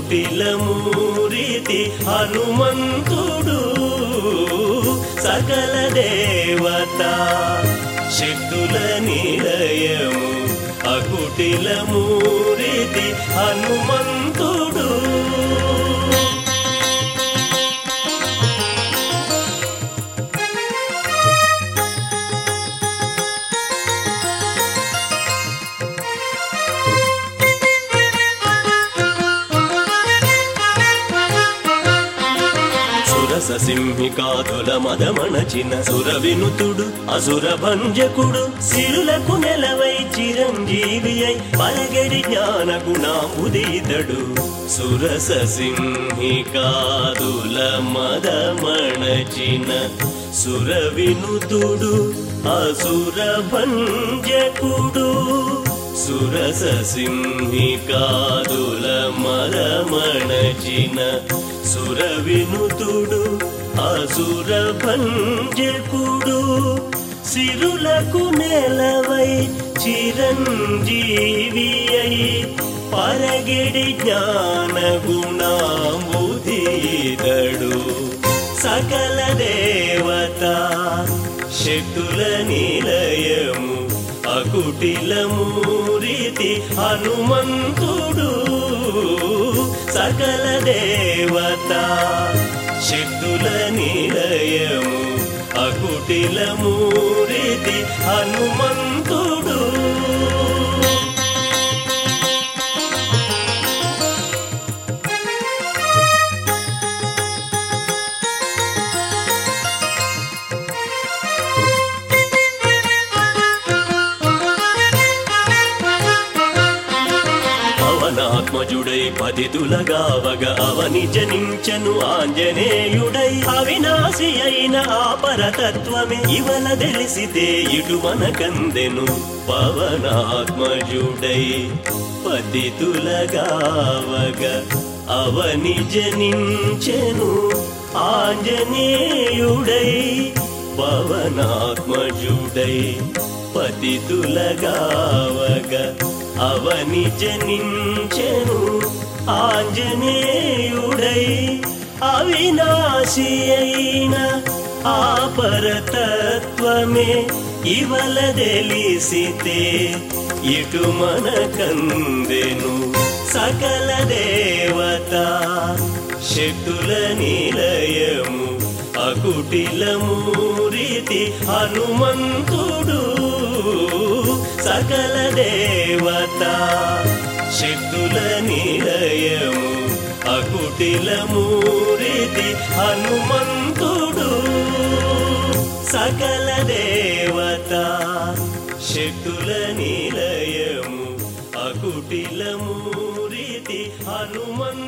అకుటిలమూరితి హనుమంతుడు సకల దేవత శక్తుల నిలయము అకుటిలమూరితి హనుమంతుడు సురస సింహికాతుల మదమణచిన సుర వినుతుడు అసుర భంజకుడు సిరులకు నెలవై చిరంజీవి అయి పలగడి జ్ఞాన గుణాముదీతడు సురస సింహికాదుల మదమణచిన సుర వినుతుడు అసుర భంజకుడు సురస సింహికాదుల మరమణచిన సుర వినుతుడు అసుర భంజకుడు సిరులకు నెలవై చిరంజీవి అయి పరగిడి జ్ఞాన గుణాముదీతడు సకల దేవత శక్తుల నిలయము అకుటిలమూరితి హనుమంతుడు సకల దేవత శక్తుల నిలయము అకుటిలమూరితి హనుమంతుడు పవనాత్మజుడై పతితులగావగ అవని జనించను ఆంజనేయుడై అవినాశి అయిన ఆ పరతత్వమే ఇవల తెలిసితే ఇటు మనకందెను పవనాత్మజుడై పతితులగావగ అవని జనించెను ఆంజనేయుడై పవనాత్మజుడై పతితులగావగ అవని జనించెను ఆంజనేయుడై అవినాశి అయిన ఆ పరతత్వమే ఇవల తెలిసితే ఇటు మనకందెను సకల దేవత శక్తుల నిలయము అకుటిలమూరితి హనుమంతుడు సకల దేవత శక్తుల నిలయము అకుటిలమూరితి హనుమంతుడు సకల దేవత శక్తుల నిలయము అకుటిలమూరితి హనుమంతుడు